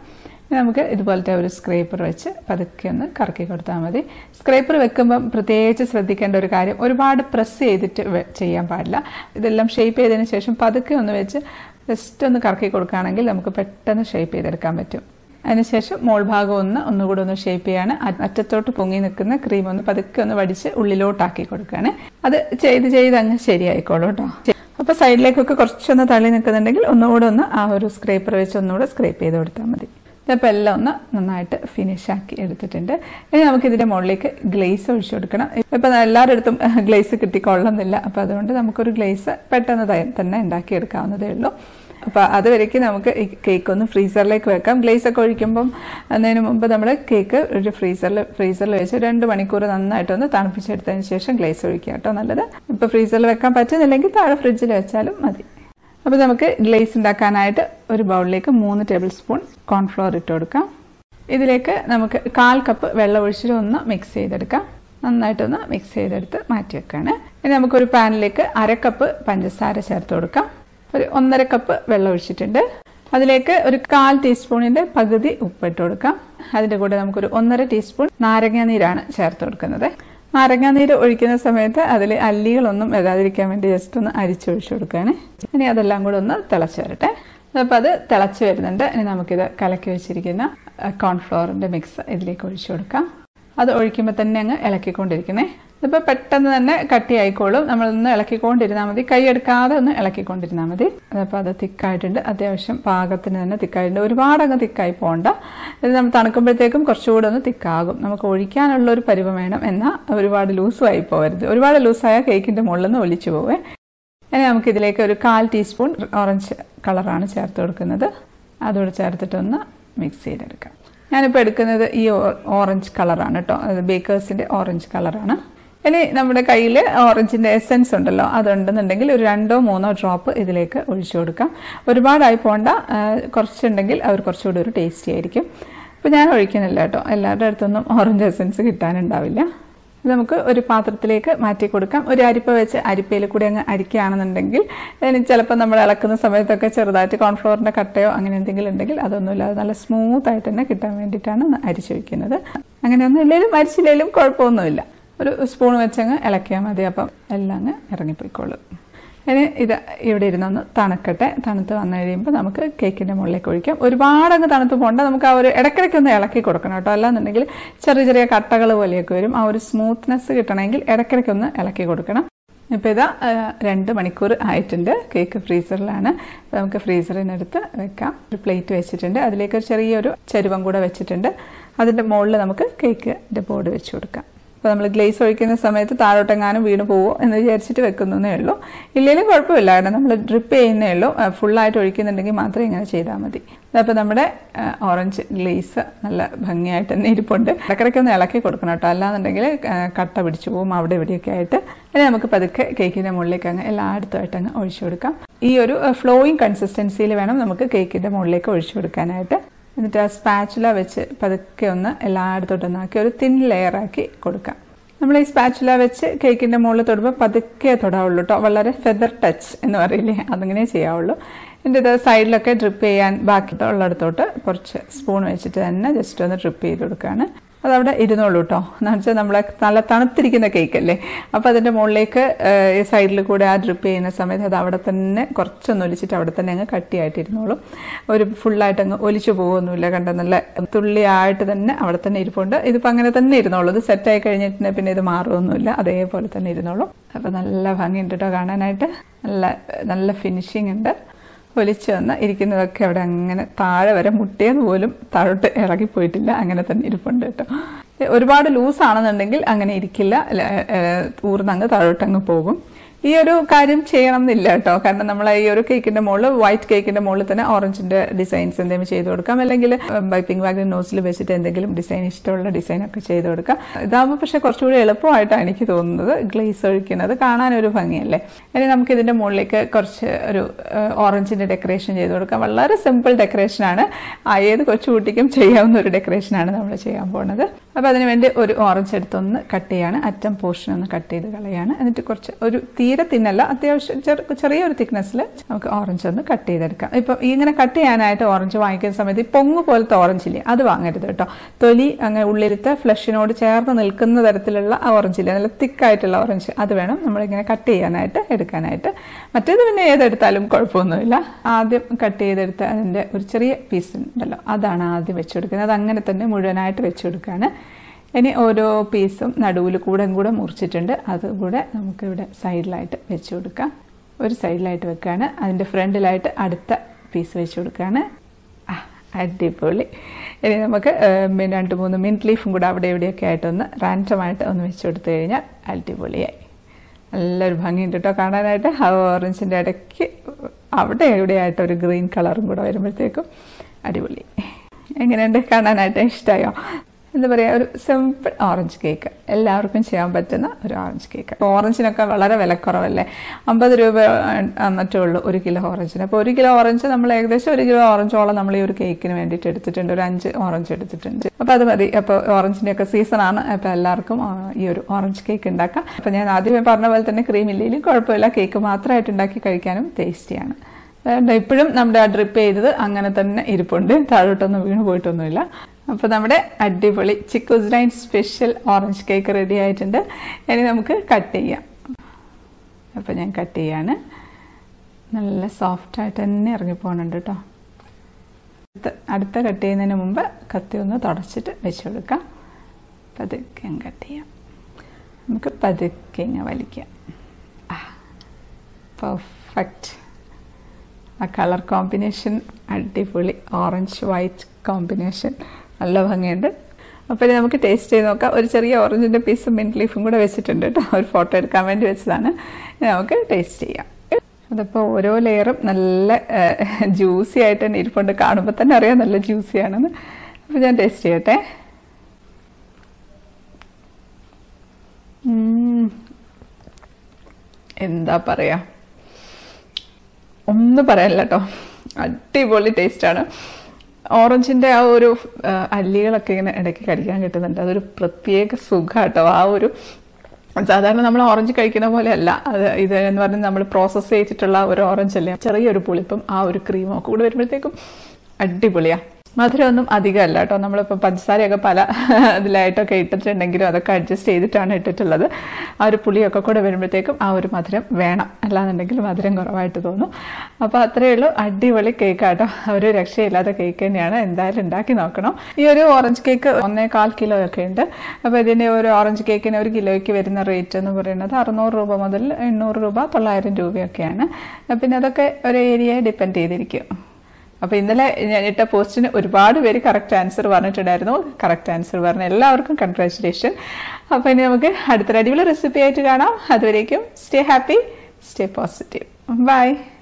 ഇനി നമുക്ക് ഇതുപോലത്തെ ഒരു സ്ക്രേപ്പർ വെച്ച് പതുക്കെ ഒന്ന് കറക്കി കൊടുത്താൽ മതി സ്ക്രേപ്പർ വെക്കുമ്പം പ്രത്യേകിച്ച് ശ്രദ്ധിക്കേണ്ട ഒരു കാര്യം ഒരുപാട് പ്രസ് ചെയ്തിട്ട് വെ- ചെയ്യാൻ പാടില്ല ഇതെല്ലാം ഷേപ്പ് ചെയ്തതിന് ശേഷം പതുക്കെ ഒന്ന് വെച്ച് ജസ്റ്റ് ഒന്ന് കറക്കി കൊടുക്കുകയാണെങ്കിൽ നമുക്ക് പെട്ടെന്ന് ഷേപ്പ് ചെയ്തെടുക്കാൻ പറ്റും അതിനുശേഷം മോൾ ഭാഗം ഒന്ന് ഒന്നുകൂടെ ഒന്ന് ഷേപ്പ് ചെയ്യാണ് അ- അറ്റത്തോട്ട് പൊങ്ങി നിൽക്കുന്ന ക്രീം ഒന്ന് പതുക്കെ ഒന്ന് വടിച്ച് ഉള്ളിലോട്ടാക്കി കൊടുക്കുകയാണ് അത് ചെയ്ത് ചെയ്ത് അങ്ങ് ശരിയായിക്കോളൂ കേട്ടോ അപ്പോൾ സൈഡിലേക്കൊക്കെ കുറച്ചൊന്ന് തള്ളി നിൽക്കുന്നുണ്ടെങ്കിൽ ഒന്നുകൂടെ ഒന്ന് ആ ഒരു സ്ക്രേപ്പർ വെച്ച് ഒന്നുകൂടെ സ്ക്രേപ്പ് ചെയ്ത് കൊടുത്താൽ മതി അപ്പോൾ എല്ലാം ഒന്ന് നന്നായിട്ട് ഫിനിഷ് ആക്കി എടുത്തിട്ടുണ്ട് ഇനി നമുക്ക് ഇതിൻ്റെ മുകളിലേക്ക് ഗ്ലേസ് ഒഴിച്ചു കൊടുക്കണം ഇപ്പം എല്ലാവരുടെ അടുത്തും ഗ്ലേസ് കിട്ടിക്കൊള്ളുന്നില്ല അപ്പോൾ അതുകൊണ്ട് നമുക്കൊരു ഗ്ലേസ് പെട്ടെന്ന് ത- തന്നെ ഉണ്ടാക്കിയെടുക്കാവുന്നതേ ഉള്ളൂ അപ്പോൾ അതുവരേക്കും നമുക്ക് ഈ കേക്ക് ഒന്ന് ഫ്രീസറിലേക്ക് വെക്കാം ഗ്ലേസ് ഒക്കെ ഒഴിക്കുമ്പം അതിന് മുമ്പ് നമ്മൾ കേക്ക് ഒരു ഫ്രീസറിൽ ഫ്രീസറിൽ വെച്ച് രണ്ട് മണിക്കൂർ നന്നായിട്ടൊന്ന് തണുപ്പിച്ചെടുത്തതിന് ശേഷം ഗ്ലേസ് ഒഴിക്കുക കേട്ടോ നല്ലത് ഇപ്പോൾ ഫ്രീസറിൽ വെക്കാൻ പറ്റുന്നില്ലെങ്കിൽ താഴെ ഫ്രിഡ്ജിൽ വെച്ചാലും മതി അപ്പോൾ നമുക്ക് ഗ്ലേസ് ഉണ്ടാക്കാനായിട്ട് ഒരു ബൗളിലേക്ക് മൂന്ന് ടേബിൾ സ്പൂൺ കോൺഫ്ലോർ ഇട്ട് കൊടുക്കാം ഇതിലേക്ക് നമുക്ക് കാൽ കപ്പ് വെള്ളം ഒഴിച്ചിട്ട് ഒന്ന് മിക്സ് ചെയ്തെടുക്കാം നന്നായിട്ടൊന്ന് മിക്സ് ചെയ്തെടുത്ത് മാറ്റി വെക്കാണ് ഇനി നമുക്കൊരു പാനിലേക്ക് അര കപ്പ് പഞ്ചസാര ചേർത്ത് കൊടുക്കാം ഒരു ഒന്നര കപ്പ് വെള്ളം ഒഴിച്ചിട്ടുണ്ട് അതിലേക്ക് ഒരു കാൽ ടീസ്പൂണിൻ്റെ പകുതി ഉപ്പിട്ട് കൊടുക്കാം അതിൻ്റെ കൂടെ നമുക്കൊരു ഒന്നര ടീസ്പൂൺ നാരങ്ങ നീരാണ് ചേർത്ത് കൊടുക്കുന്നത് നാരങ്ങ നീര് ഒഴിക്കുന്ന സമയത്ത് അതിൽ അല്ലികളൊന്നും വരാതിരിക്കാൻ വേണ്ടി ജസ്റ്റ് ഒന്ന് അരിച്ചൊഴിച്ചു കൊടുക്കുകയാണ് ഇനി അതെല്ലാം കൂടെ ഒന്ന് തിളച്ച് വരട്ടെ അപ്പോൾ അത് തിളച്ച് വരുന്നുണ്ട് ഇനി നമുക്കിത് കലക്കി വെച്ചിരിക്കുന്ന കോൺഫ്ലവറിൻ്റെ മിക്സ് ഇതിലേക്ക് ഒഴിച്ചു കൊടുക്കാം അത് ഒഴിക്കുമ്പോൾ തന്നെ അങ്ങ് ഇളക്കിക്കൊണ്ടിരിക്കണേ ഇതിപ്പോൾ പെട്ടെന്ന് തന്നെ കട്ടി ആയിക്കോളും നമ്മളൊന്ന് ഇളക്കിക്കൊണ്ടിരുന്നാൽ മതി കൈ എടുക്കാതെ ഒന്ന് ഇളക്കിക്കൊണ്ടിരുന്നാൽ മതി അതപ്പോൾ അത് തിക്കായിട്ടുണ്ട് അത്യാവശ്യം പാകത്തിന് തന്നെ തിക്കായിട്ടുണ്ട് ഒരുപാട് അങ്ങ് തിക്കായി പോകണ്ട ഇത് നമ്മൾ തണുക്കുമ്പോഴത്തേക്കും കുറച്ചുകൂടെ ഒന്ന് തിക്കാകും നമുക്ക് ഒഴിക്കാനുള്ള ഒരു പരുവം വേണം എന്നാൽ ഒരുപാട് ലൂസുമായി പോകരുത് ഒരുപാട് ലൂസായാൽ കേക്കിൻ്റെ മുകളിൽ നിന്ന് ഒലിച്ചു പോവേ ഇനി നമുക്ക് ഇതിലേക്ക് ഒരു കാൽ ടീസ്പൂൺ ഓറഞ്ച് കളറാണ് ചേർത്ത് കൊടുക്കുന്നത് അതോടെ ചേർത്തിട്ടൊന്ന് മിക്സ് ചെയ്തെടുക്കാം ഞാനിപ്പോൾ എടുക്കുന്നത് ഈ ഓ- ഓറഞ്ച് കളറാണ് കേട്ടോ അത് ബേക്കേഴ്സിൻ്റെ ഓറഞ്ച് കളറാണ് ഇനി നമ്മുടെ കയ്യിൽ ഓറഞ്ചിൻ്റെ എസെൻസ് ഉണ്ടല്ലോ അതുണ്ടെന്നുണ്ടെങ്കിൽ ഒരു രണ്ടോ മൂന്നോ ഡ്രോപ്പ് ഇതിലേക്ക് ഒഴിച്ചു കൊടുക്കാം ഒരുപാടായി പോണ്ട ആ, കുറച്ചുണ്ടെങ്കിൽ അവർ കുറച്ചുകൂടി ഒരു ടേസ്റ്റി ആയിരിക്കും അപ്പോൾ ഞാൻ ഒഴിക്കുന്നില്ല കേട്ടോ എല്ലാവരുടെ അടുത്തൊന്നും ഓറഞ്ച് എസെൻസ് കിട്ടാനുണ്ടാവില്ല ഇത് നമുക്ക് ഒരു പാത്രത്തിലേക്ക് മാറ്റി കൊടുക്കാം ഒരു അരിപ്പ വെച്ച് അരിപ്പയിൽ കൂടി അങ്ങ് അരിക്കുകയാണെന്നുണ്ടെങ്കിൽ ഇനി ചിലപ്പോൾ നമ്മൾ ഇളക്കുന്ന സമയത്തൊക്കെ ചെറുതായിട്ട് കോൺഫ്ലവറിൻ്റെ കട്ടയോ അങ്ങനെ എന്തെങ്കിലും ഉണ്ടെങ്കിൽ അതൊന്നുമില്ലാതെ നല്ല സ്മൂത്ത് ആയിട്ട് തന്നെ കിട്ടാൻ വേണ്ടിയിട്ടാണ് ഒന്ന് അരിച്ചു വയ്ക്കുന്നത് അങ്ങനെയൊന്നും ഇല്ലെങ്കിലും അരിച്ചില്ലെങ്കിലും കുഴപ്പമൊന്നുമില്ല ഒരു സ്പൂൺ വെച്ചങ്ങ് ഇളക്കിയാൽ മതി അപ്പം എല്ലാം അങ്ങ് ഇറങ്ങിപ്പോയിക്കോളും ഇനി ഇത് ഇവിടെ ഇരുന്നൊന്ന് തണുക്കട്ടെ തണുത്ത് വന്നു കഴിയുമ്പോൾ നമുക്ക് കേക്കിൻ്റെ മുകളിലേക്ക് ഒഴിക്കാം ഒരുപാട് അങ്ങ് തണുത്ത് പോകണ്ട നമുക്ക് ആ ഒരു ഇടയ്ക്കിടയ്ക്ക് ഒന്ന് ഇളക്കി കൊടുക്കണം കേട്ടോ അല്ലാന്നുണ്ടെങ്കിൽ ചെറിയ ചെറിയ കട്ടകൾ പോലെയൊക്കെ വരും ആ ഒരു സ്മൂത്ത്നെസ് കിട്ടണമെങ്കിൽ ഇടയ്ക്കിടയ്ക്ക് ഒന്ന് ഇളക്കി കൊടുക്കണം ഇപ്പോൾ ഇതാ ആ, രണ്ട് മണിക്കൂർ ആയിട്ടുണ്ട് കേക്ക് ഫ്രീസറിലാണ് അപ്പോൾ നമുക്ക് ഫ്രീസറിനടുത്ത് വെക്കാം ഒരു പ്ലേറ്റ് വെച്ചിട്ടുണ്ട് അതിലേക്ക് ഒരു ചെറിയൊരു ചരുവം കൂടെ വെച്ചിട്ടുണ്ട് അതിൻ്റെ മുകളിൽ നമുക്ക് കേക്കിൻ്റെ ബോർഡ് വെച്ച് കൊടുക്കാം അപ്പോൾ നമ്മൾ ഗ്ലേസ് ഒഴിക്കുന്ന സമയത്ത് താഴോട്ടെങ്ങാനും വീണ് പോവോ എന്ന് വിചാരിച്ചിട്ട് വെക്കുന്നേ ഉള്ളൂ ഇല്ലെങ്കിലും കുഴപ്പമില്ല കാരണം നമ്മൾ ഡ്രിപ്പ് ചെയ്യുന്നേ ഉള്ളൂ ഫുള്ളായിട്ട് ഒഴിക്കുന്നുണ്ടെങ്കിൽ മാത്രമേ ഇങ്ങനെ ചെയ്താൽ മതി അപ്പോൾ നമ്മുടെ ആ, ഓറഞ്ച് ഗ്ലേസ് നല്ല ഭംഗിയായിട്ട് തന്നെ ഇരിപ്പുണ്ട് ഇടയ്ക്കിടയ്ക്ക് ഒന്ന് ഇളക്കി കൊടുക്കണം കേട്ടോ അല്ലാന്നുണ്ടെങ്കിൽ ആ, കട്ട പിടിച്ചു പോകും അവിടെ ഇവിടെയൊക്കെ ആയിട്ട് ഇനി നമുക്ക് പതുക്കെ കേക്കിൻ്റെ മുകളിലേക്ക് അങ്ങ് എല്ലായിടത്തുമായിട്ട് അങ്ങ് ഒഴിച്ചു കൊടുക്കാം ഈ ഒരു ഫ്ലോയിങ് കൺസിസ്റ്റൻസിയിൽ വേണം നമുക്ക് കേക്കിൻ്റെ മുകളിലേക്ക് ഒഴിച്ചു കൊടുക്കാനായിട്ട് എന്നിട്ട് ആ സ്പാച്ചുല വെച്ച് പതുക്കെ ഒന്ന് എല്ലായിടത്തോട്ടൊന്നാക്കി ഒരു തിൻ ലെയറാക്കി കൊടുക്കാം നമ്മൾ ഈ സ്പാച്ചുല വെച്ച് കേക്കിൻ്റെ മുകളിൽ തൊടുമ്പോൾ പതുക്കെ തൊടാവുള്ളൂ കേട്ടോ വളരെ ഫെദർ ടച്ച് എന്ന് പറയില്ലേ അതങ്ങനെ ചെയ്യാവുള്ളൂ എന്നിട്ട് ഇത് സൈഡിലൊക്കെ ഡ്രിപ്പ് ചെയ്യാൻ ബാക്കി ഉള്ളിടത്തോട്ട് കുറച്ച് സ്പൂൺ വെച്ചിട്ട് തന്നെ ജസ്റ്റ് ഒന്ന് ഡ്രിപ്പ് ചെയ്ത് കൊടുക്കുകയാണ് അതവിടെ ഇരുന്നോളൂ കേട്ടോ എന്ന് വെച്ചാൽ നമ്മളെ നല്ല തണുത്തിരിക്കുന്ന കേക്ക് അല്ലേ അപ്പോൾ അതിൻ്റെ മുകളിലേക്ക് ഏഹ്, ഈ സൈഡിൽ കൂടെ ആ ഡ്രിപ്പ് ചെയ്യുന്ന സമയത്ത് അത് അവിടെ തന്നെ കുറച്ചൊന്ന് ഒലിച്ചിട്ട് അവിടെ തന്നെ അങ്ങ് കട്ടിയായിട്ട് ഇരുന്നോളും ഒരു ഫുള്ളായിട്ട് അങ്ങ് ഒലിച്ചു പോകുമൊന്നുമില്ല കണ്ട നല്ല തുള്ളിയായിട്ട് തന്നെ അവിടെ തന്നെ ഇരിപ്പുണ്ട് ഇതിപ്പോൾ അങ്ങനെ തന്നെ ഇരുന്നോളൂ ഇത് സെറ്റായി കഴിഞ്ഞിട്ട് പിന്നെ ഇത് മാറുമൊന്നുമില്ല അതേപോലെ തന്നെ ഇരുന്നോളും അപ്പോൾ നല്ല ഭംഗിയുണ്ട് കേട്ടോ കാണാനായിട്ട് നല്ല നല്ല ഫിനിഷിംഗ് ഉണ്ട് ഒലിച്ചു വന്ന് ഇരിക്കുന്നതൊക്കെ അവിടെ അങ്ങനെ താഴെ വരെ മുട്ടിയത് പോലും താഴോട്ട് ഇറങ്ങിപ്പോയിട്ടില്ല അങ്ങനെ തന്നെ ഇരിപ്പുണ്ട് കേട്ടോ ഒരുപാട് ലൂസ് ആണെന്നുണ്ടെങ്കിൽ അങ്ങനെ ഇരിക്കില്ല ല- ഏഹ് ഊർന്നങ്ങ് താഴോട്ടങ്ങ് പോകും ഈ ഒരു കാര്യം ചെയ്യണം എന്നില്ല കേട്ടോ കാരണം നമ്മൾ ഈ ഒരു കേക്കിന്റെ മുകളിൽ വൈറ്റ് കേക്കിന്റെ മുകളിൽ തന്നെ ഓറഞ്ചിന്റെ ഡിസൈൻസ് എന്തെങ്കിലും ചെയ്ത് കൊടുക്കാം അല്ലെങ്കിൽ ബൈപ്പിംഗ് വാഗിൻ നോസിൽ വെച്ചിട്ട് എന്തെങ്കിലും ഡിസൈൻ ഇഷ്ടമുള്ള ഡിസൈൻ ഒക്കെ ചെയ്ത് കൊടുക്കാം ഇതാകുമ്പോൾ പക്ഷെ കുറച്ചുകൂടി എളുപ്പമായിട്ടാണ് എനിക്ക് തോന്നുന്നത് ഗ്ലേസ് ഒഴിക്കുന്നത് കാണാനൊരു ഭംഗിയല്ലേ ഇനി നമുക്ക് ഇതിന്റെ മുകളിലേക്ക് കുറച്ച് ഒരു ഓറഞ്ചിന്റെ ഡെക്കറേഷൻ ചെയ്ത് കൊടുക്കാം വളരെ സിമ്പിൾ ഡെക്കറേഷനാണ് ഏത് കൊച്ചുകുട്ടിക്കും ചെയ്യാവുന്ന ഒരു ഡെക്കറേഷനാണ് നമ്മൾ ചെയ്യാൻ പോകുന്നത് അപ്പോൾ അതിന് വേണ്ടി ഒരു ഓറഞ്ച് എടുത്തൊന്ന് കട്ട് ചെയ്യാണ് അറ്റം പോർഷൻ ഒന്ന് കട്ട് ചെയ്ത് കളയാണ് എന്നിട്ട് കുറച്ച് ഒരു തീരെ തിന്നല്ല അത്യാവശ്യം ചെറു ചെറിയൊരു തിക്നെസ്സിൽ നമുക്ക് ഓറഞ്ച് ഒന്ന് കട്ട് ചെയ്തെടുക്കാം ഇപ്പോൾ ഇങ്ങനെ കട്ട് ചെയ്യാനായിട്ട് ഓറഞ്ച് വാങ്ങിക്കുന്ന സമയത്ത് ഈ പൊങ്ങ് പോലത്തെ ഓറഞ്ച് ഇല്ലേ അത് വാങ്ങരുത് കേട്ടോ തൊലി അങ്ങനെ ഉള്ളിലത്തെ ഫ്ലഷിനോട് ചേർന്ന് നിൽക്കുന്ന തരത്തിലുള്ള ആ ഓറഞ്ച് ഇല്ലേ നല്ല തിക്കായിട്ടുള്ള ഓറഞ്ച് അത് വേണം നമ്മളിങ്ങനെ കട്ട് ചെയ്യാനായിട്ട് എടുക്കാനായിട്ട് മറ്റേത് പിന്നെ ഏതെടുത്താലും കുഴപ്പമൊന്നുമില്ല ആദ്യം കട്ട് ചെയ്തെടുത്ത് അതിൻ്റെ ഒരു ചെറിയ പീസ് ഉണ്ടല്ലോ അതാണ് ആദ്യം വെച്ച് കൊടുക്കുന്നത് അത് അങ്ങനെ തന്നെ മുഴുവനായിട്ട് വെച്ച് കൊടുക്കുകയാണ് ഇനി ഓരോ പീസും നടുവിൽ കൂടെ കൂടെ മുറിച്ചിട്ടുണ്ട് അതുകൂടെ നമുക്കിവിടെ സൈഡിലായിട്ട് വെച്ച് കൊടുക്കാം ഒരു സൈഡിലായിട്ട് വെക്കുകയാണ് അതിൻ്റെ ഫ്രണ്ടിലായിട്ട് അടുത്ത പീസ് വെച്ച് കൊടുക്കുകയാണ് ആ അടിപൊളി ഇനി നമുക്ക് ഏഹ്, രണ്ട് മൂന്ന് മിൻറ്റ് ലീഫും കൂടെ അവിടെ ഇവിടെയൊക്കെ ആയിട്ടൊന്ന് റാൻഡമായിട്ട് ഒന്ന് വെച്ച് കൊടുത്തു കഴിഞ്ഞാൽ അടിപൊളിയായി നല്ലൊരു ഭംഗിയുണ്ട് കേട്ടോ കാണാനായിട്ട് ആ ഓറഞ്ചിൻ്റെ ഇടയ്ക്ക് അവിടെ എവിടെയായിട്ട് ഒരു ഗ്രീൻ കളറും കൂടെ വരുമ്പോഴത്തേക്കും അടിപൊളി എങ്ങനെയുണ്ട് കാണാനായിട്ട് ഇഷ്ടമായോ എന്താ പറയുക ഒരു സിമ്പിൾ ഓറഞ്ച് കേക്ക് എല്ലാവർക്കും ചെയ്യാൻ പറ്റുന്ന ഒരു ഓറഞ്ച് കേക്ക് അപ്പോൾ ഓറഞ്ചിനൊക്കെ വളരെ വിലക്കുറവല്ലേ അമ്പത് രൂപ ആ, മറ്റേ ഉള്ളൂ ഒരു കിലോ ഓറഞ്ചിന് അപ്പോൾ ഒരു കിലോ ഓറഞ്ച് നമ്മൾ ഏകദേശം ഒരു കിലോ ഓറഞ്ചോളം നമ്മൾ ഈ ഒരു കേക്കിന് വേണ്ടിയിട്ട് എടുത്തിട്ടുണ്ട് ഒരു അഞ്ച് ഓറഞ്ച് എടുത്തിട്ടുണ്ട് അപ്പോൾ അത് മതി അപ്പോൾ ഓറഞ്ചിൻ്റെ ഒക്കെ സീസണാണ് അപ്പോൾ എല്ലാവർക്കും ആ, ഈ ഒരു ഓറഞ്ച് കേക്ക് ഉണ്ടാക്കാം അപ്പോൾ ഞാൻ ആദ്യമേ പറഞ്ഞ പോലെ തന്നെ ക്രീം ഇല്ലെങ്കിലും കുഴപ്പമില്ല കേക്ക് മാത്രമായിട്ട് ഉണ്ടാക്കി കഴിക്കാനും ടേസ്റ്റിയാണ് വേണ്ട ഇപ്പോഴും നമ്മുടെ ആ ഡ്രിപ്പ് ചെയ്തത് അങ്ങനെ തന്നെ ഇരിപ്പുണ്ട് താഴോട്ടൊന്നും വീണ് പോയിട്ടൊന്നുമില്ല അപ്പോൾ നമ്മുടെ അടിപൊളി Chikkus dine special orange cake ready ആയിട്ടുണ്ട് ഇനി നമുക്ക് കട്ട് ചെയ്യാം അപ്പോൾ ഞാൻ കട്ട് ചെയ്യാണ് നല്ല സോഫ്റ്റായിട്ട് തന്നെ ഇറങ്ങി പോകുന്നുണ്ട് കേട്ടോ അടുത്ത അടുത്ത കട്ട് ചെയ്യുന്നതിന് മുമ്പ് കത്തി ഒന്ന് തുടച്ചിട്ട് വെച്ച് കൊടുക്കാം പതുക്കെ അങ്ങ് കട്ട് ചെയ്യാം നമുക്ക് പതുക്കെ ഇങ്ങ് വലിക്കാം പെർഫെക്റ്റ് ആ കളർ കോമ്പിനേഷൻ അടിപൊളി ഓറഞ്ച് വൈറ്റ് കോമ്പിനേഷൻ നല്ല ഭംഗിയുണ്ട് അപ്പോൾ ഇനി നമുക്ക് ടേസ്റ്റ് ചെയ്ത് നോക്കാം ഒരു ചെറിയ ഓറഞ്ചിൻ്റെ പീസും മിൻറ്റ് ലീഫും കൂടെ വെച്ചിട്ടുണ്ട് കേട്ടോ ഒരു ഫോട്ടോ എടുക്കാൻ വേണ്ടി വെച്ചതാണ് ഇനി നമുക്ക് ടേസ്റ്റ് ചെയ്യാം അതിപ്പോൾ ഓരോ ലെയറും നല്ല ജ്യൂസി ആയിട്ട് തന്നെ ഇരിപ്പുണ്ട് കാണുമ്പോൾ തന്നെ അറിയാം നല്ല ജ്യൂസി ആണെന്ന് അപ്പോൾ ഞാൻ ടേസ്റ്റ് ചെയ്യട്ടെ ഉം. എന്താ പറയാ ഒന്നും പറയാനില്ല കേട്ടോ അടിപൊളി ടേസ്റ്റാണ് ഓറഞ്ചിൻ്റെ ആ ഒരു ആ, അല്ലികളൊക്കെ ഇങ്ങനെ ഇടയ്ക്ക് കടിക്കാൻ കിട്ടുന്നുണ്ട് അതൊരു പ്രത്യേക സുഖം കേട്ടോ ആ ഒരു സാധാരണ നമ്മൾ ഓറഞ്ച് കഴിക്കുന്ന പോലെ അല്ല അത് ഇത് എന്ന് പറഞ്ഞാൽ നമ്മൾ പ്രോസസ്സ് ചെയ്തിട്ടുള്ള ഒരു ഓറഞ്ച് അല്ലേ ചെറിയൊരു പുളിപ്പും ആ ഒരു ക്രീമും ഒക്കെ കൂടെ വരുമ്പോഴത്തേക്കും അടിപൊളിയാണ് മധുരമൊന്നും അധികമല്ല കേട്ടോ നമ്മളിപ്പോൾ പഞ്ചസാരയൊക്കെ പല ഇതിലായിട്ടൊക്കെ ഇട്ടിട്ടുണ്ടെങ്കിലും അതൊക്കെ അഡ്ജസ്റ്റ് ചെയ്തിട്ടാണ് ഇട്ടിട്ടുള്ളത് ആ ഒരു പുളിയൊക്കെ കൂടെ വരുമ്പോഴത്തേക്കും ആ ഒരു മധുരം വേണം അല്ലാന്നുണ്ടെങ്കിൽ മധുരം കുറവായിട്ട് തോന്നും അപ്പോൾ അത്രയേ ഉള്ളൂ അടിപൊളി കേക്ക് കേട്ടോ ഒരു രക്ഷയില്ലാത്ത കേക്ക് തന്നെയാണ് എന്തായാലും ഉണ്ടാക്കി നോക്കണം ഈ ഒരു ഓറഞ്ച് കേക്ക് ഒന്നേകാൽ കിലോ ഒക്കെ ഉണ്ട് അപ്പോൾ ഇതിൻ്റെ ഒരു ഓറഞ്ച് കേക്കിന് ഒരു കിലോയ്ക്ക് വരുന്ന റേറ്റ് എന്ന് പറയുന്നത് അറുന്നൂറ് രൂപ മുതൽ എണ്ണൂറ് രൂപ തൊള്ളായിരം രൂപയൊക്കെയാണ് പിന്നെ അതൊക്കെ ഒരു ഏരിയയെ ഡിപ്പെൻഡ് ചെയ്തിരിക്കും അപ്പോൾ ഇന്നലെ ഞാൻ ഇട്ട പോസ്റ്റിന് ഒരുപാട് പേര് കറക്റ്റ് ആൻസർ പറഞ്ഞിട്ടുണ്ടായിരുന്നു കറക്റ്റ് ആൻസർ പറഞ്ഞ എല്ലാവർക്കും കൺഗ്രാറ്റുലേഷൻ അപ്പോൾ ഇനി നമുക്ക് അടുത്തൊരു അടിപൊളി റെസിപ്പി ആയിട്ട് കാണാം അതുവരേക്കും stay happy stay positive by